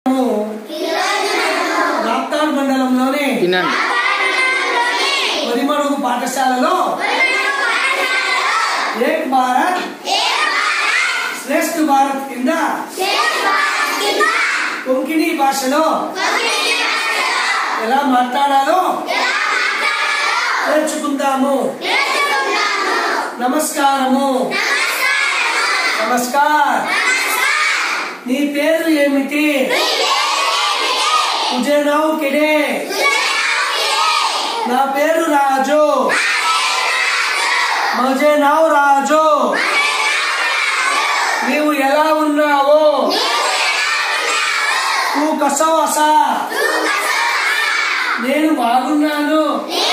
రాప్తాడ్ మండలంలోని వినండి వరిమడుగు పాఠశాలలో ఏక్ భారత్ శ్రేష్ఠ భారత్ కింద కొంకిణి భాషలో ఎలా మాట్లాడాలో నేర్చుకుందాము నమస్కారము నమస్కార్ నీ పేరు ఏమిటి ముజే నావ్ కిడే నా పేరు రాజు మజే నావ్ రాజు నీవు ఎలా ఉన్నావు తూ కసవస నేను బాగున్నాను